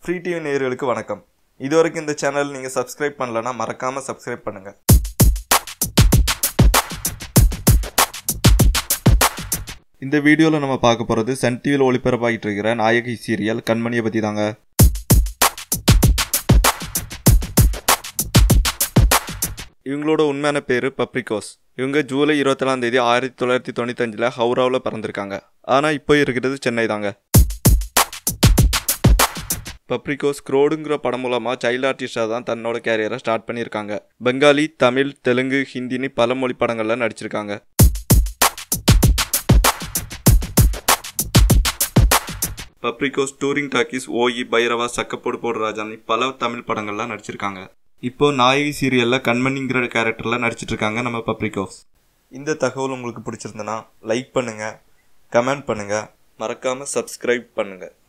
free TV நேயர்களுக்கு வணக்கம் இதுவரைக்கும் இந்த சேனல் நீங்கள் சப்ஸ்கிரைப் பண்ணலன்னா மறக்காமல் சப்ஸ்கிரைப் பண்ணுங்கள் இந்த வீடியோவில் நம்ம பார்க்க போகிறது சன் டிவியில் ஒளிபரப்பாகிட்டு இருக்கிற நாயகி சீரியல் கண்மணியை பற்றி தாங்க இவங்களோட உண்மையான பேர் பப்ரிகோஸ் இவங்க ஜூலை இருபத்தேழாம் தேதி ஆயிரத்தி தொள்ளாயிரத்தி தொண்ணூத்தஞ்சில் ஹவுராவில் பிறந்திருக்காங்க ஆனால் இப்போ இருக்கிறது சென்னை தாங்க பப்ரிகோஸ் க்ரோடுங்கிற படம் மூலமாக சைல்டு ஆர்டிஸ்டாக தான் தன்னோட கேரியரை ஸ்டார்ட் பண்ணியிருக்காங்க பெங்காலி தமிழ் தெலுங்கு ஹிந்தின்னு பல மொழி படங்களில் நடிச்சிருக்காங்க பப்ரிகோஸ் டூரிங் டாக்கீஸ் ஓஇ பைரவா சக்கப்போடு போடு ராஜான்னு பல தமிழ் படங்கள்லாம் நடிச்சிருக்காங்க இப்போ நாயகி சீரியலில் கண்மணிங்கிற கேரக்டரில் நடிச்சிட்டு இருக்காங்க நம்ம பப்ரிகோஸ் இந்த தகவல் உங்களுக்கு பிடிச்சிருந்தனா லைக் பண்ணுங்கள் கமெண்ட் பண்ணுங்கள் மறக்காமல் சப்ஸ்கிரைப் பண்ணுங்கள்